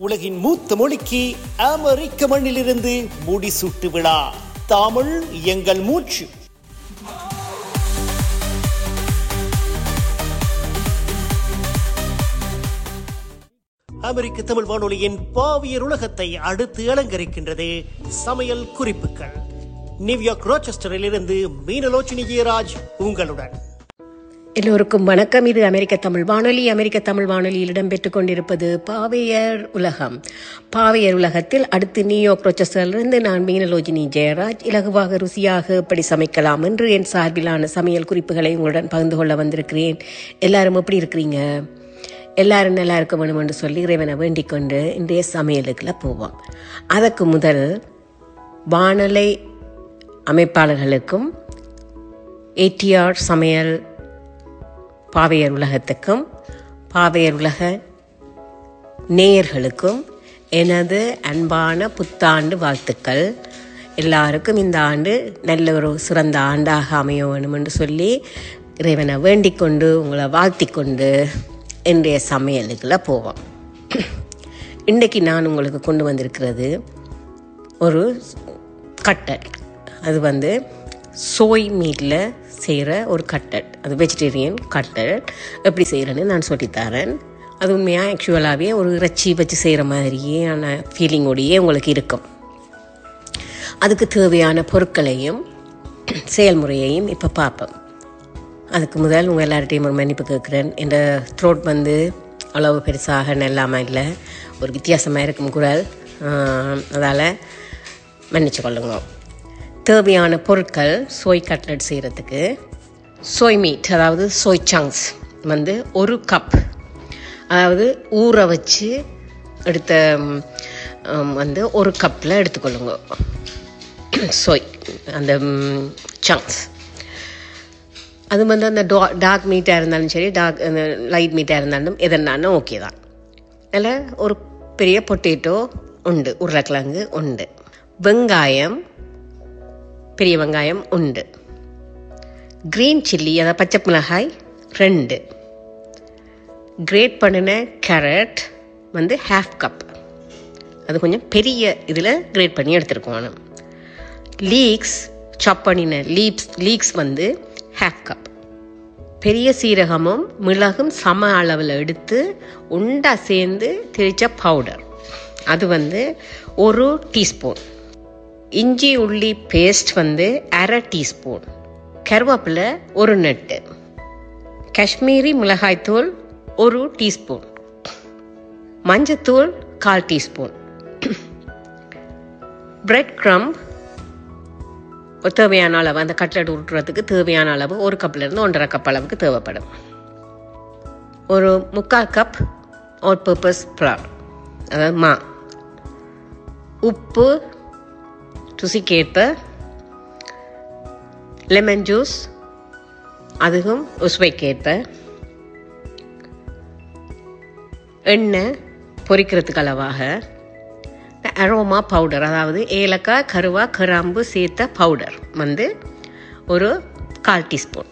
உலகின் மூத்த மொழிக்கு அமெரிக்க மண்ணிலிருந்து முடிசூட்டு விழா தமிழ் எங்கள் மூச்சு அமெரிக்க தமிழ் வானொலியின் பாவியர் உலகத்தை அடுத்து அலங்கரிக்கின்றது சமையல் குறிப்புகள் நியூயார்க் ரோச்செஸ்டரில் இருந்து மீனலோச்சினி ஜெயராஜ் உங்களுடன் எல்லோருக்கும் வணக்கம் இது அமெரிக்க தமிழ் வானொலி அமெரிக்க தமிழ் வானொலியில் இடம்பெற்றுக் கொண்டிருப்பது பாவையர் உலகம் பாவையர் உலகத்தில் அடுத்து நியூயார்க் ரோச்சஸ்டரிலிருந்து நான் மீனலோஜினி ஜெயராஜ் இலகுவாக ருசியாக எப்படி சமைக்கலாம் என்று என் சார்பிலான சமையல் குறிப்புகளை உங்களுடன் பகிர்ந்து கொள்ள வந்திருக்கிறேன் எல்லாரும் எப்படி இருக்கிறீங்க எல்லாரும் நல்லா இருக்க வேணும் என்று சொல்லி இறைவனை வேண்டிக் கொண்டு இன்றைய சமையலுக்குள்ள போவோம் அதற்கு முதல் வானொலி அமைப்பாளர்களுக்கும் ஏடிஆர் சமையல் பாவையர் உலகத்துக்கும் பாவையர் உலக நேயர்களுக்கும் எனது அன்பான புத்தாண்டு வாழ்த்துக்கள் எல்லாருக்கும் இந்த ஆண்டு நல்ல ஒரு சிறந்த ஆண்டாக அமைய வேணும் என்று சொல்லி இறைவனை வேண்டிக் கொண்டு உங்களை வாழ்த்திக் கொண்டு இன்றைய சமையலுக்குள்ள போவோம் இன்றைக்கு நான் உங்களுக்கு கொண்டு வந்திருக்கிறது ஒரு கட்டட் அது வந்து சோய் மீட்டில் செய்கிற ஒரு கட்டட் அது வெஜிடேரியன் கட்டட் எப்படி செய்கிறேன்னு நான் சொல்லித்தரேன் அது உண்மையாக ஆக்சுவலாகவே ஒரு இறைச்சி வச்சு செய்கிற மாதிரியான ஃபீலிங்கோடையே உங்களுக்கு இருக்கும் அதுக்கு தேவையான பொருட்களையும் செயல்முறையையும் இப்போ பார்ப்போம் அதுக்கு முதல் உங்கள் எல்லார்ட்டையும் ஒரு மன்னிப்பு கேட்குறேன் இந்த த்ரோட் வந்து அவ்வளவு பெருசாக நல்லாமல் இல்லை ஒரு வித்தியாசமாக இருக்கும் குரல் அதால் மன்னிச்சு கொள்ளுங்க தேவையான பொருட்கள் சோய் கட்லட் செய்கிறதுக்கு சோய் மீட் அதாவது சோய் சங்க்ஸ் வந்து ஒரு கப் அதாவது ஊற வச்சு எடுத்த ம், வந்து ஒரு கப்பில் எடுத்துக்கொள்ளுங்க சோய் அந்த சங்க்ஸ் அது வந்து அந்த டா டார்க் மீட்டாக இருந்தாலும் சரி டார்க் அந்த லைட் மீட்டாக இருந்தாலும் எதனாலும் ஓகே தான் அதில் ஒரு பெரிய பொட்டேட்டோ உண்டு உருளைக்கிழங்கு உண்டு வெங்காயம் பெரிய வெங்காயம் உண்டு க்ரீன் சில்லி அதாவது பச்சை மிளகாய் ரெண்டு கிரேட் பண்ணின கேரட் வந்து ஹாஃப் கப் அது கொஞ்சம் பெரிய இதில் கிரேட் பண்ணி எடுத்துருக்கோம் நான் லீக்ஸ் சாப் பண்ணின லீப்ஸ் லீக்ஸ் வந்து ஹாஃப் கப் பெரிய சீரகமும் மிளகும் சம அளவில் எடுத்து உண்டா சேர்ந்து திரிச்ச பவுடர் அது வந்து ஒரு டீஸ்பூன் இஞ்சி உள்ளி பேஸ்ட் வந்து அரை டீஸ்பூன் கருவேப்பிலை ஒரு நெட்டு காஷ்மீரி மிளகாய்த்தூள் ஒரு டீஸ்பூன் மஞ்சத்தூள் கால் டீஸ்பூன் பிரெட் க்ரம்ப் தேவையான அளவு அந்த கட்லெட் உருட்டுறதுக்கு தேவையான அளவு ஒரு கப்லேருந்து ஒன்றரை கப் அளவுக்கு தேவைப்படும் ஒரு முக்கால் கப் ஆல் பர்பஸ் ஃப்ளவர் அதாவது மா உப்பு ருசிக்கேற்ப லெமன் ஜூஸ் அதுவும் உசுவைக்கேற்ப எண்ணெய் பொரிக்கிறதுக்கு அளவாக அரோமா பவுடர் அதாவது ஏலக்காய் கருவா கிராம்பு சேர்த்த பவுடர் வந்து ஒரு கால் டீஸ்பூன்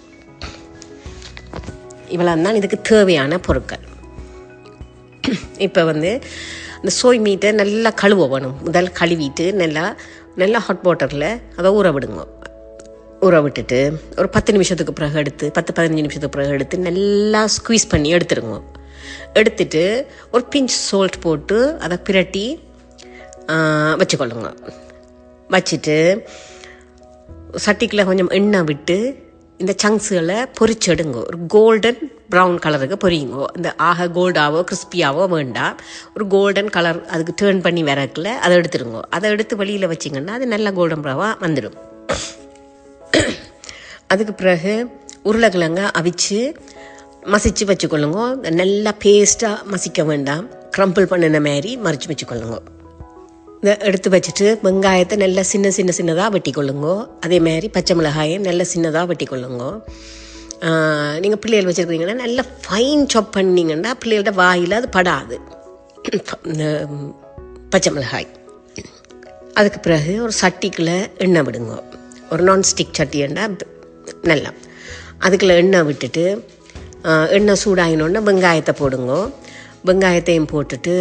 இவ்வளோ தான் இதுக்கு தேவையான பொருட்கள் இப்போ வந்து இந்த சோய் மீட்டை நல்லா கழுவ வேணும் முதல் கழுவிட்டு நல்லா நல்லா ஹாட் வாட்டரில் அதை ஊற விடுங்க ஊற விட்டுட்டு ஒரு பத்து நிமிஷத்துக்கு பிறகு எடுத்து பத்து பதினஞ்சு நிமிஷத்துக்கு பிறகு எடுத்து நல்லா ஸ்குவீஸ் பண்ணி எடுத்துருங்க எடுத்துட்டு ஒரு பிஞ்ச் சோல்ட் போட்டு அதை பிரட்டி ஆ, வச்சுக்கொள்ளுங்க வச்சுட்டு சட்டிக்குள்ள கொஞ்சம் எண்ணெய் விட்டு இந்த சங்க்ஸுகளை பொரிச்செடுங்க ஒரு கோல்டன் ப்ரௌன் கலருக்கு பொரியுங்க இந்த ஆக கோல்டாவோ கிறிஸ்பியாவோ வேண்டாம் ஒரு கோல்டன் கலர் அதுக்கு டேர்ன் பண்ணி வரக்குள்ள அதை எடுத்துருங்க அதை எடுத்து வெளியில் வச்சிங்கன்னா அது நல்ல கோல்டன் ப்ரௌவாக வந்துடும் அதுக்கு பிறகு உருளைக்கிழங்க அவிச்சு மசிச்சு வச்சுக்கொள்ளுங்க நல்லா பேஸ்ட்டாக மசிக்க வேண்டாம் க்ரம்பிள் பண்ணின மாதிரி மறிச்சு வச்சுக்கொள்ளுங்க இதை எடுத்து வச்சுட்டு வெங்காயத்தை நல்லா சின்ன சின்ன சின்னதாக வெட்டி கொள்ளுங்க அதே மாதிரி பச்சை மிளகாயை நல்லா சின்னதாக வெட்டி கொள்ளுங்க நீங்கள் பிள்ளைகள் வச்சுருக்கீங்கன்னா நல்லா ஃபைன் சாப் பண்ணிங்கன்னா பிள்ளைகளோட வாயில் அது படாது இந்த பச்சை மிளகாய் அதுக்கு பிறகு ஒரு சட்டிக்குள்ளே எண்ணெய் விடுங்க ஒரு நான்ஸ்டிக் சட்டின்னா நல்லா அதுக்குள்ளே எண்ணெய் விட்டுட்டு ஆ, எண்ணெய் சூடாகினோடனே வெங்காயத்தை போடுங்க வெங்காயத்தையும் போட்டுட்டு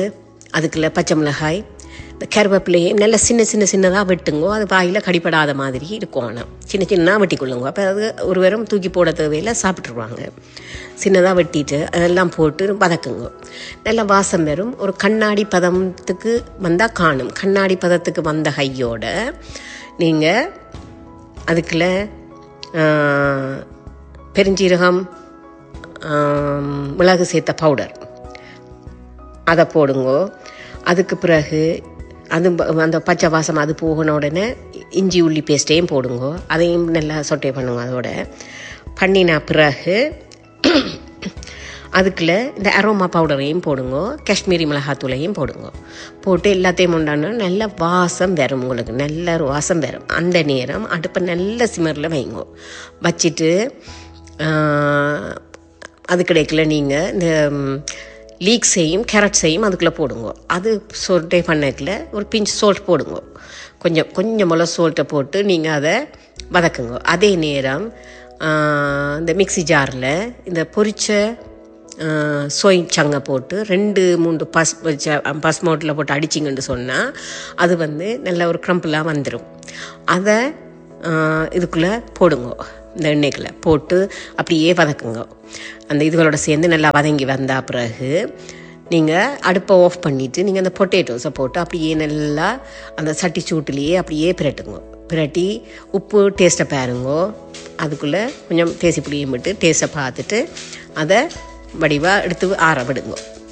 அதுக்குள்ள பச்சை மிளகாய் இந்த கருவேப்பிலையே நல்ல சின்ன சின்ன சின்னதாக வெட்டுங்கோ அது வாயில் கடிப்படாத மாதிரி இருக்கணும் சின்ன சின்ன வெட்டி கொள்ளுங்க அப்போ அது ஒரு வெறும் தூக்கி போட தேவையில்லை சாப்பிட்ருவாங்க சின்னதாக வெட்டிட்டு அதெல்லாம் போட்டு வதக்குங்க நல்ல வாசம் வரும் ஒரு கண்ணாடி பதத்துக்கு வந்தால் காணும் கண்ணாடி பதத்துக்கு வந்த கையோட நீங்கள் அதுக்குள்ள ஆஹ், பெருஞ்சீரகம் ஆம், மிளகு சேர்த்த பவுடர் அதை போடுங்கோ அதுக்கு பிறகு அது ப- அந்த பச்சை வாசம் அது போகின உடனே இஞ்சி உள்ளி பேஸ்ட்டையும் போடுங்கோ அதையும் நல்லா சொட்டை பண்ணுங்க அதோட பண்ணின பிறகு அதுக்குள்ள இந்த அரோமா பவுடரையும் போடுங்க காஷ்மீரி மிளகாத்தூளையும் போடுங்க போட்டு எல்லாத்தையும் உண்டான நல்ல வாசம் வரும் உங்களுக்கு நல்ல ஒரு வாசம் வரும் அந்த நேரம் அடுப்பை நல்ல சிமரில் வைங்க வச்சுட்டு ஆஹ், அது கிடைக்கல நீங்கள் இந்த லீக்ஸையும் கேரட்ஸையும் அதுக்குள்ளே போடுங்க அது சொட்டை பண்ணக்குள்ள ஒரு பிஞ்ச் சோல்ட் போடுங்க கொஞ்சம் கொஞ்சம் மிளகு சோல்ட்டை போட்டு நீங்கள் அதை வதக்குங்க அதே நேரம் ஆஹ், இந்த மிக்ஸி ஜாரில் இந்த பொரிச்ச சோய் சங்கை போட்டு ரெண்டு மூன்று பஸ் பஸ் மோட்டில் போட்டு அடிச்சிங்கன்னு சொன்னால் அது வந்து நல்ல ஒரு க்ரம்பிளாக வந்துடும் அதை இதுக்குள்ளே போடுங்க இந்த எண்ணெய்க்குள்ள போட்டு அப்படியே வதக்குங்க அந்த இதுகளோட சேர்ந்து நல்லா வதங்கி வந்த பிறகு நீங்கள் அடுப்பை ஆஃப் பண்ணிவிட்டு நீங்கள் அந்த பொட்டேட்டோஸை போட்டு அப்படியே நல்லா அந்த சட்டி சூட்டுலேயே அப்படியே பிரட்டுங்க பிரட்டி உப்பு டேஸ்ட்டை பாருங்கோ அதுக்குள்ளே கொஞ்சம் தேசி புளியும் விட்டு டேஸ்ட்டை பார்த்துட்டு அதை வடிவாக எடுத்து ஆற விடுங்க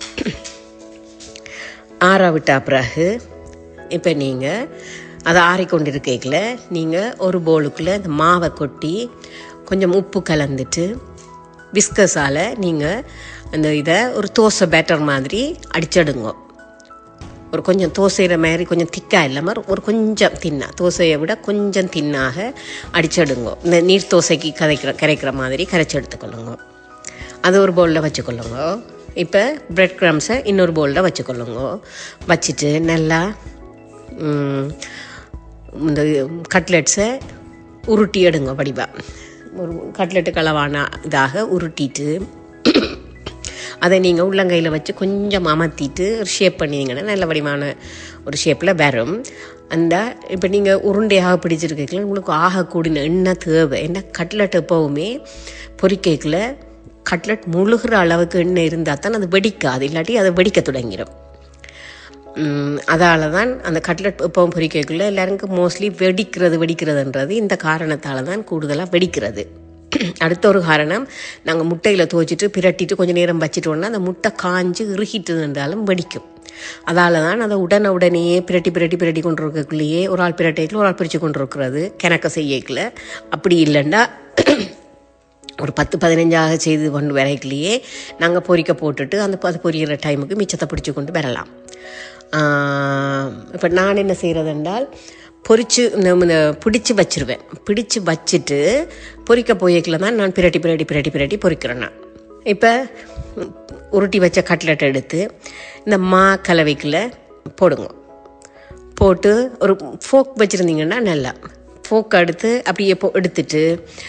ஆற விட்ட பிறகு இப்போ நீங்கள் அதை ஆறிக்கொண்டிருக்கையில் நீங்கள் ஒரு பவுலுக்குள்ளே இந்த மாவை கொட்டி கொஞ்சம் உப்பு கலந்துட்டு விஸ்கஸால் நீங்கள் அந்த இதை ஒரு தோசை பேட்டர் மாதிரி அடிச்சடுங்க ஒரு கொஞ்சம் தோசைகிற மாதிரி கொஞ்சம் திக்காக இல்லாமல் ஒரு கொஞ்சம் தின்னா தோசையை விட கொஞ்சம் தின்னாக அடிச்சடுங்க இந்த நீர் தோசைக்கு கரைக்கிற கரைக்கிற மாதிரி கரைச்சி எடுத்துக்கொள்ளுங்க அது ஒரு பவுலில் வச்சுக்கொள்ளுங்க இப்போ பிரெட் க்ரம்ஸை இன்னொரு பவுலில் வச்சுக்கொள்ளுங்க வச்சுட்டு நல்லா ம், இந்த கட்லெட்ஸை உருட்டி எடுங்க வடிவா ஒரு கட்லெட்டுக்கு அளவான இதாக உருட்டிட்டு அதை நீங்கள் உள்ளங்கையில் வச்சு கொஞ்சம் அமர்த்திட்டு ஷேப் பண்ணிங்கன்னா நல்ல வடிவான ஒரு ஷேப்பில் வரும் அந்த இப்போ நீங்கள் உருண்டையாக பிடிச்சிருக்கீங்களா உங்களுக்கு ஆகக்கூடிய எண்ணெய் தேவை என்ன கட்லெட் எப்போவுமே பொரிக்கைக்குள்ள கட்லெட் முழுகிற அளவுக்கு எண்ணெய் இருந்தால் தான் அது வெடிக்காது இல்லாட்டி அதை வெடிக்க தொடங்கிடும் அதால் தான் அந்த கட்லெட் எப்பவும் பொரிக்கக்குள்ள எல்லாருக்கும் மோஸ்ட்லி வெடிக்கிறது வெடிக்கிறதுன்றது இந்த காரணத்தால் தான் கூடுதலாக வெடிக்கிறது அடுத்த ஒரு காரணம் நாங்கள் முட்டையில் துவைச்சிட்டு பிரட்டிட்டு கொஞ்சம் நேரம் வச்சிட்டோம்னா அந்த முட்டை காஞ்சு இறுகிட்டு இருந்தாலும் வெடிக்கும் அதால் தான் அதை உடனே உடனேயே பிரட்டி பிரட்டி பிரட்டி கொண்டு இருக்கக்குள்ளேயே ஒரு ஆள் பிரட்டைக்குள்ள ஒரு ஆள் பிரித்து கொண்டு இருக்கிறது கிணக்க செய்யக்குள்ள அப்படி இல்லைன்னா ஒரு பத்து பதினஞ்சாக செய்து கொண்டு வரைக்குள்ளேயே நாங்கள் பொரிக்க போட்டுட்டு அந்த அது பொரிக்கிற டைமுக்கு மிச்சத்தை பிடிச்சி கொண்டு வரலாம் இப்போ நான் என்ன செய்கிறது என்றால் பொரிச்சு நம்ம இந்த பிடிச்சி வச்சிருவேன் பிடிச்சு வச்சுட்டு பொரிக்க போய்க்கில் தான் நான் பிரட்டி பிரட்டி பிரட்டி பிரட்டி பொரிக்கிறேன் நான் இப்போ உருட்டி வச்ச கட்லெட் எடுத்து இந்த மா கலவைக்குள்ள போடுங்க போட்டு ஒரு ஃபோக் வச்சுருந்தீங்கன்னா நல்லா ஃபோக் எடுத்து அப்படியே போ எடுத்துட்டு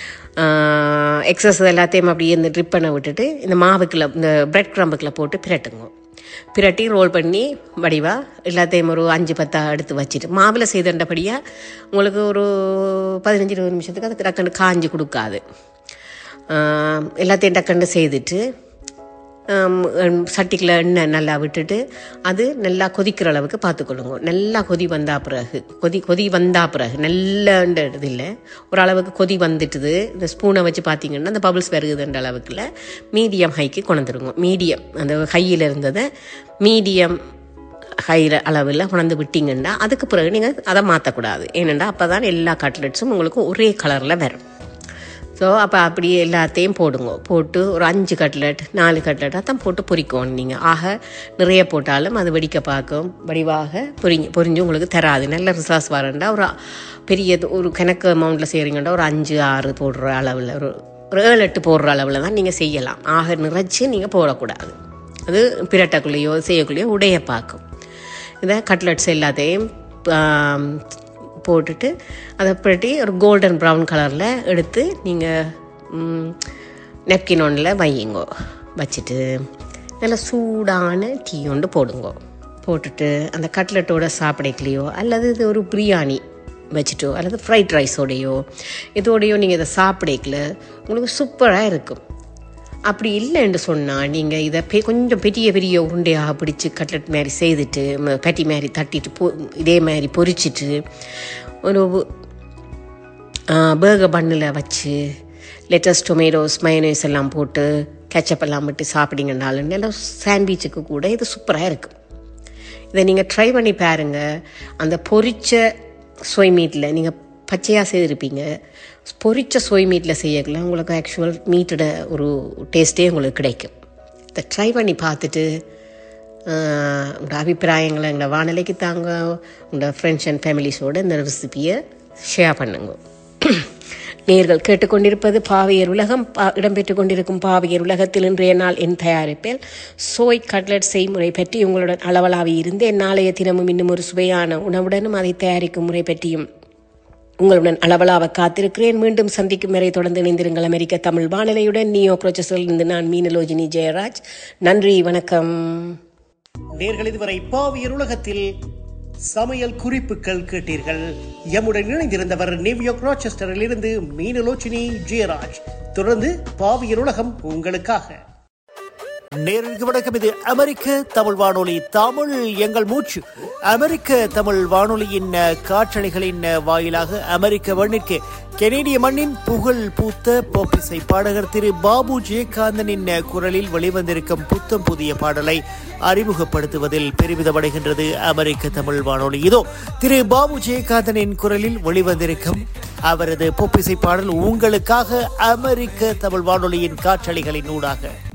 எக்ஸஸ் எல்லாத்தையும் அப்படியே இந்த ட்ரிப் பண்ண விட்டுட்டு இந்த மாவுக்குள்ள இந்த பிரெட் கிரம்புக்குள்ள போட்டு பிரட்டுங்க பிரட்டி ரோல் பண்ணி வடிவா எல்லாத்தையும் ஒரு அஞ்சு பத்தா எடுத்து வச்சுட்டு மாவில் செய்தண்டபடியாக உங்களுக்கு ஒரு பதினஞ்சு இருபது நிமிஷத்துக்கு அது டக்குன்னு காஞ்சி கொடுக்காது ஆஹ் எல்லாத்தையும் டக்குன்னு செய்துட்டு சட்டிக்குள்ள எண்ணெய் நல்லா விட்டுட்டு அது நல்லா கொதிக்கிற அளவுக்கு பார்த்துக்கொள்ளுங்க நல்லா கொதி வந்தா பிறகு கொதி கொதி வந்தா பிறகு நல்ல இது இல்லை ஓரளவுக்கு கொதி வந்துட்டுது இந்த ஸ்பூனை வச்சு பார்த்தீங்கன்னா அந்த பபிள்ஸ் வருகுதுன்ற அளவுக்குல மீடியம் ஹைக்கு கொண்டுருங்க மீடியம் அந்த ஹையில் இருந்ததை மீடியம் ஹையில் அளவில் கொண்டு விட்டீங்கன்னா அதுக்கு பிறகு நீங்கள் அதை மாற்றக்கூடாது ஏனெண்டா அப்போ தான் எல்லா கட்லெட்ஸும் உங்களுக்கு ஒரே கலரில் வரும் ஸோ அப்போ அப்படியே எல்லாத்தையும் போடுங்க போட்டு ஒரு அஞ்சு கட்லெட் நாலு கட்லெட்டாக தான் போட்டு பொரிக்கணும் நீங்கள் ஆக நிறைய போட்டாலும் அது வெடிக்க பார்க்கும் வடிவாக பொரிஞ்சு பொரிஞ்சு உங்களுக்கு தராது நல்ல ரிசார்ஸ் வரண்டா ஒரு பெரிய இது- ஒரு கணக்கு அமௌண்ட்டில் செய்கிறீங்கன்னா ஒரு அஞ்சு ஆறு போடுற அளவில் ஒரு ஒரு ஏழு எட்டு போடுற அளவில் தான் நீங்கள் செய்யலாம் ஆக நிறைச்சி நீங்கள் போடக்கூடாது அது பிரட்டக்குள்ளேயோ செய்யக்குள்ளேயோ உடைய பார்க்கும் இதை கட்லெட்ஸ் எல்லாத்தையும் ஆம், போட்டுட்டு அதை பிரட்டி ஒரு கோல்டன் ப்ரௌன் கலரில் எடுத்து நீங்கள் நெப்கின் ஒன்றில் வையுங்கோ வச்சுட்டு நல்ல சூடான டீ ஒன்று போடுங்கோ போட்டுட்டு அந்த கட்லெட்டோட சாப்பிடக்கலையோ அல்லது இது ஒரு பிரியாணி வச்சுட்டோ அல்லது ஃப்ரைட் ரைஸோடையோ இதோடையோ நீங்கள் இதை சாப்பிடக்கல உங்களுக்கு சூப்பராக இருக்கும் அப்படி இல்லைன்னு சொன்னால் நீங்கள் இதை பெ கொஞ்சம் பெரிய பெரிய உருண்டையாக பிடிச்சி கட்லெட் மாதிரி செய்துட்டு பட்டி மாதிரி தட்டிட்டு பொ இதே மாதிரி பொரிச்சிட்டு ஒரு பேர்கர் பண்ணில் வச்சு லெட்டஸ் டொமேட்டோஸ் மயனேஸ் எல்லாம் போட்டு கெச்சப் எல்லாம் விட்டு சாப்பிட்டீங்கன்னாலும் நல்லா சாண்ட்விச்சுக்கு கூட இது சூப்பராக இருக்கும் இதை நீங்கள் ட்ரை பண்ணி பாருங்கள் அந்த பொரிச்ச சோய் மீட்டில் நீங்கள் பச்சையாக செய்திருப்பீங்க பொரிச்ச சோய் மீட்டில் செய்யக்குள்ள உங்களுக்கு ஆக்சுவல் மீட்டோட ஒரு டேஸ்ட்டே உங்களுக்கு கிடைக்கும் இதை ட்ரை பண்ணி பார்த்துட்டு ஆஹ், உங்களோட அபிப்பிராயங்களை எங்களை வானிலைக்கு தாங்க உங்களோட ஃப்ரெண்ட்ஸ் அண்ட் ஃபேமிலிஸோடு இந்த ரெசிபியை ஷேர் பண்ணுங்க நேர்கள் கேட்டுக்கொண்டிருப்பது பாவியர் உலகம் பா- இடம்பெற்றுக் கொண்டிருக்கும் பாவியர் உலகத்தில் இன்றைய நாள் என் தயாரிப்பில் சோய் கட்லட் செய்முறை பற்றி உங்களுடன் அளவலாவி இருந்தேன் நாளைய தினமும் இன்னும் ஒரு சுவையான உணவுடனும் அதை தயாரிக்கும் முறை பற்றியும் உங்களுடன் அளவலாக காத்திருக்கிறேன் மீண்டும் சந்திக்கும் வரை தொடர்ந்து இணைந்திருங்கள் அமெரிக்க தமிழ் வானிலையுடன் நியோ இருந்து நான் மீனலோஜினி ஜெயராஜ் நன்றி வணக்கம் நேர்கள் இதுவரை பாவியர் உலகத்தில் சமையல் குறிப்புகள் கேட்டீர்கள் எம்முடன் இணைந்திருந்தவர் நியூயார்க் ராச்செஸ்டரில் இருந்து மீனலோச்சினி ஜெயராஜ் தொடர்ந்து பாவியர் உலகம் உங்களுக்காக நேருக்கு வணக்கம் இது அமெரிக்க தமிழ் வானொலி தமிழ் எங்கள் மூச்சு அமெரிக்க தமிழ் வானொலியின் அஹ், காற்றலைகளின் அஹ், வாயிலாக அமெரிக்க மண்ணிற்கு கெனேடிய மண்ணின் புகழ் பூத்த போப்பிசை பாடகர் திரு பாபு ஜெயகாந்தனின் அஹ், குரலில் வெளிவந்திருக்கும் புத்தம் புதிய பாடலை அறிமுகப்படுத்துவதில் பெருமிதமடைகின்றது அமெரிக்க தமிழ் வானொலி இதோ திரு பாபு ஜெயகாந்தனின் குரலில் வெளிவந்திருக்கும் அவரது பொப்பிசை பாடல் உங்களுக்காக அமெரிக்க தமிழ் வானொலியின் காற்றலைகளின் ஊடாக